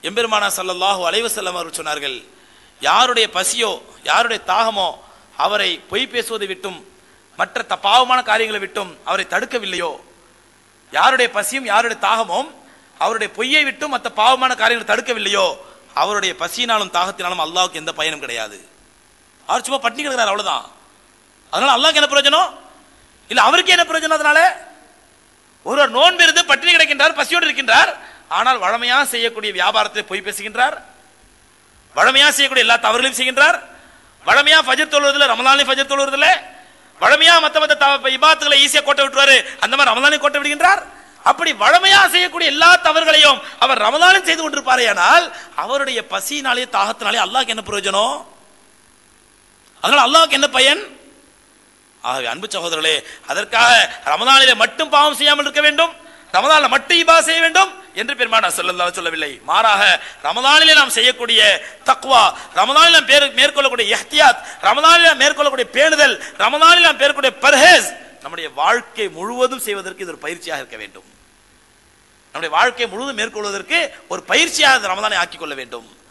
எம்பெருமானா ஸல்லல்லாஹு அலைஹி வஸல்லம் அவர்கள் சொன்னார்கள் யாருடைய பசியோ யாருடைய தாகமோ அவரை பொய் பேசுவதை விட்டும் மற்ற த- பாவமான காரியங்களை விட்டும் அவரை தடுக்கவில்லையோ யாருடைய பசியும் யாருடைய தாகமும் அவருடைய பொய்யை விட்டும் மற்ற பாவமான காரியங்களை தடுக்கவில்லையோ அவருடைய பசியினாலும் தாகத்தினாலும் அல்லாஹ்வுக்கு எந்த பயனும் கிடையாது அவர் சும்மா பட்டினி கிடக்கிறார் அவ்வளவுதான் அதனால அல்லாஹ்க்கு என்ன பிரயோஜனம் இல்ல அவருக்கு என்ன பிரயோஜனம் அதனால ஒருவர் நோன்பு இருந்து பட்டினி கிடக்கின்றார் பசியோடு இருக்கின்றார் ஆனால் வழமையா செய்யக்கூடிய வியாபாரத்தை பொய் பேசுகின்றார் வழமையா செய்யக்கூடிய எல்லா தவறுகளையும் செய்கின்றார் வழமையா ஃபஜர் தொழுவதில் ரமலானையும் ஃபஜர் தொழுவதில் வழமையா மத்த மத்த த- இபாத்துகளை ஈஸியா கோட்டை விட்டுருவாரு அந்த மாதிரி ரமலானையும் கோட்டை விடுகின்றார் அப்படி வழமையா செய்யக்கூடிய எல்லா தவறுகளையும் அவர் ரமலானும் செய்து கொண்டிருப்பாரேயானால் அவருடைய பசியினாலே தாகத்தினாலே அல்லாஹ்க்கு என்ன பிரயோஜனம் அதனால அல்லாஹ்க்கு என்ன பயன் ஆகவே அன்பு சகோதரர்களே அதற்காக ரமதானிலே மட்டும் பாவம் செய்யாமல் இருக்க வேண்டும் ரமதானில் மட்டும் இபா செய்ய வேண்டும் என்று பெருமானா சொல்லலாம் சொல்லவில்லை மாறாக ரமதானிலே நாம் செய்யக்கூடிய தக்வா ரமதானில் நாம் பேர் மேற்கொள்ளக்கூடிய எஹ்தியாத் ரமதானில் நாம் மேற்கொள்ளக்கூடிய பேணுதல் ரமதானில் நாம் பேர்க்கூடிய பர்ஹேஸ் நம்முடைய வாழ்க்கை முழுவதும் செய்வதற்கு இது ஒரு பயிற்சியாக இருக்க வேண்டும் நம்முடைய வாழ்க்கை முழுவதும் மேற்கொள்வதற்கு ஒரு பயிற்சியாக இந்த ரமதானை ஆக்கிக் கொள்ள வேண்டும்